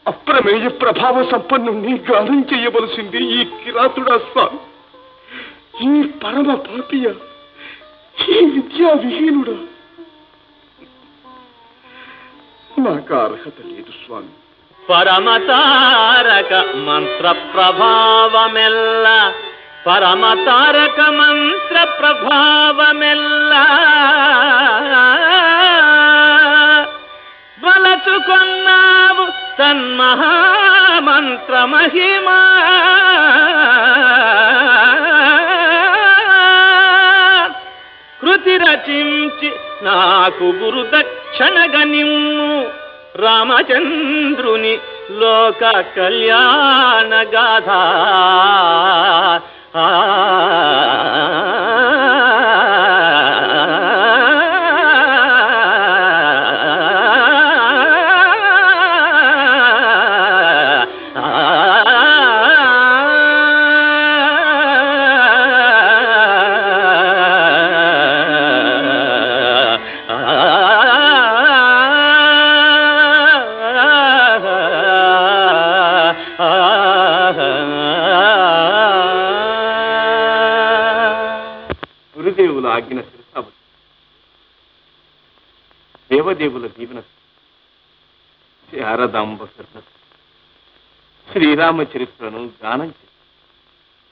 అప్రమేయ ప్రభావ సంపన్నుణ్ణి గానం చేయవలసింది ఈ కిరాతుడా స్వామి ఈ పరమ పాపియ ఈ విద్యా విహీనుడా నాకు ఆ అర్హత లేదు స్వామి పరమతారక మంత్ర ప్రభావమెల్ల పరమతారక మంత్ర ప్రభావమెల్ల వలచుకొన్నావు తన్మహామంత్ర మహిమా కృతి రచించి నాకు గురు దక్షిణగనిమ్ము రామచంద్రుని లోక కళ్యాణ గాథ ఆ. గురుదేవుల ఆజ్ఞ శిరసావతి దేవదేవుల దీవెన శారదాంబ శరణ శ్రీరామ చరిత్రను గానం చేసి